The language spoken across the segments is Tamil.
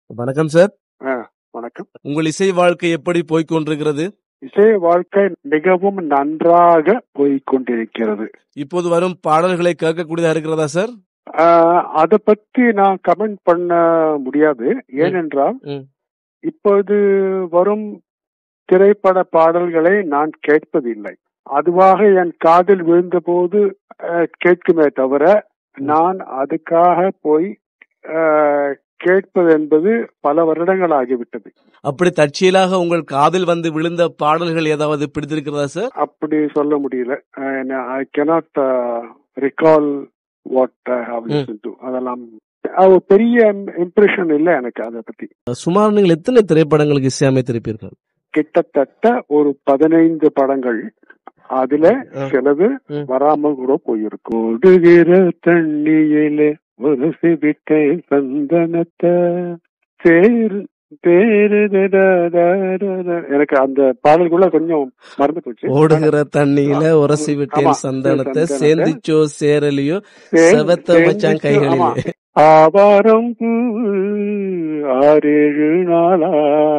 வணக்கம் சார் ஆ, வணக்கம் உங்கள் இசை வாழ்க்கை எப்படி போய்க் கொண்டிருக்கிறது இசை வாழ்க்கை மிகவும் நன்றாக போய்க் கொண்டிருக்கிறது இப்போது வரும் பாடல்களை கேட்கக்கூடியதா இருக்கிறதா சார் அதை பத்தி நான் கமெண்ட் பண்ண முடியாது ஏனென்றால் ம். இப்பொழுது வரும் திரைப்பட பாடல்களை நான் கேட்பதில்லை அதுவாக என் காதில் விழுந்தபோது அஹ், கேட்குமே தவிர நான் அதுக்காக போய் அஹ், கேட்பது என்பது பல வருடங்கள் ஆகிவிட்டது அப்படி தற்செயலாக உங்கள் காதில் வந்து விழுந்த பாடல்கள் ஏதாவது பிடித்திருக்கிறதா சார் அப்படி சொல்ல முடியல I cannot recall what I have hmm. Listen to அதெல்லாம் அது ஒரு பெரிய இம்ப்ரெஷன் இல்ல எனக்கு அதை பத்தி சுமார் நீங்கள் எத்தனை திரைப்படங்களுக்கு இசையமைத்திருப்பீர்கள் கிட்டத்தட்ட ஒரு பதினைந்து படங்கள் அதுல ஆ. சிலது ம். வராம கூட போயிருக்கும் ஓடுகிற தண்ணியில உரசி விட்டேன் சந்தனத்தை சேரு தேருதடடடட. எனக்கு அந்த பாடல்குள்ள கொஞ்சம் மறந்து போச்சு ஓடுகிற தண்ணியில உரசி ஆமா, விட்டேன் சந்தனத்தை சந்தனத்தை. சேர்ந்துச்சோ சேரலையோ சே- செவத்த மச்சான் சேர்ந்துச்சு, ஆமா. கைகளிலே ஆவாரம் பூ ஆறேழு நாளா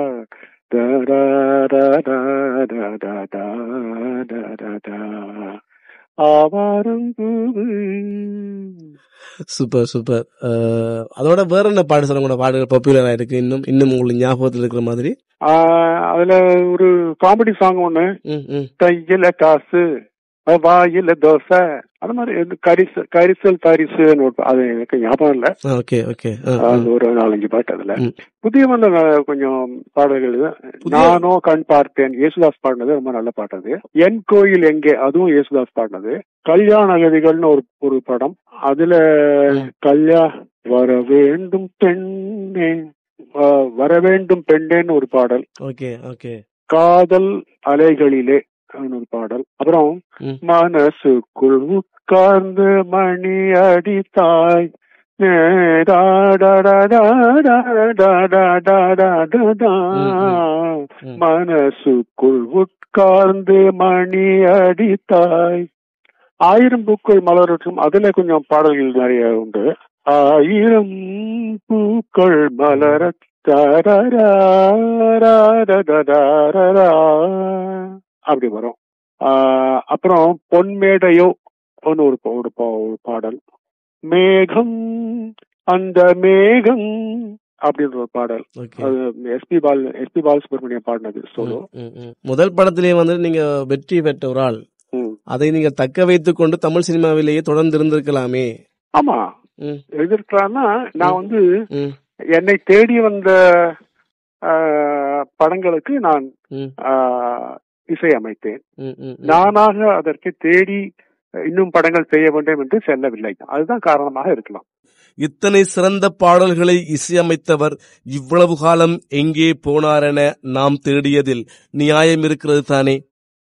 தரா ஆவாரம் பூவு சூப்பர் சூப்பர் அஹ், அதோட வேற என்ன பாடு சார் உங்களோட பாடல்கள் பாப்புலரா இருக்கு இன்னும் இன்னும் உங்களுக்கு ஞாபகத்தில் இருக்கிற மாதிரி ஆஹ் அதுல ஒரு காமெடி சாங் ஒண்ணு ம், ம். கையில காசு வாயில தோசை அது மாதிரி இந்த கரிசல் கரிசல் தரிசுன்னு ஒரு பா- அது எனக்கு ஞாபகம் இல்ல ஓகே ஓகே ஆ, ஆ. அது ஒரு நாலஞ்சு பாட்டு அதுல ம். புதியவன்ல நான் கொஞ்சம் பாடல்கள் இது. புதிய- நானோ கண் பார்த்தேன் இயேசுதாஸ் பாடினது ரொம்ப நல்ல பாட்டு அது என் கோயில் எங்கே அதுவும் இயேசுதாஸ் பாடினது கல்யாண அகதிகள்னு ஒரு ஒரு படம் அதுல ம். கல்யா வர வேண்டும் பெண்ணே வ- வர வேண்டும் பெண்ணேன்னு ஒரு பாடல் ஓகே ஓகே காதல் அலைகளிலே அப்படின்னு ஒரு பாடல் அப்புறம் ம். மனசுக்குள் உட்கார்ந்து மணி அடித்தாய் ம். மனசுக்குள் உட்கார்ந்து மணி அடித்தாய் ஆயிரம் பூக்கள் மலரட்டும் அதுல கொஞ்சம் பாடல்கள் நிறைய உண்டு ஆயிரம் பூக்கள் மலர அப்படி வரும் ஆஹ் அப்புறம் பொன்மேடையோ ஒன்னு ஒரு பா- ஒரு பா- ஒரு பாடல் மேகம் அந்த மேகம் அப்படின்ற ஒரு பாடல் ஓகே அது எஸ்பி பால் எஸ்பி பாலசுப்ரமணியம் பாடினது சோலோ ம், ம், ம். முதல் படத்திலேயே வந்து நீங்க வெற்றி பெற்ற ஒரு ஆள் ம். அதை நீங்க தக்க வைத்துக் கொண்டு தமிழ் சினிமாவிலேயே தொடர்ந்து இருந்திருக்கலாமே ஆமா ம், எதிர்க்கலாம்னா நான் வந்து ம், என்னை தேடி வந்த ஆஹ், படங்களுக்கு நான் ம், ஆஹ், இசையமைத்தேன் ம், ம், ம். நானாக அதற்கு தேடி இன்னும் படங்கள் செய்ய வேண்டும் என்று செல்லவில்லை அதுதான் காரணமாக இருக்கலாம் இத்தனை சிறந்த பாடல்களை இசையமைத்தவர் இவ்வளவு காலம் எங்கே போனாரென நாம் தேடியதில் நியாயம் இருக்கிறது தானே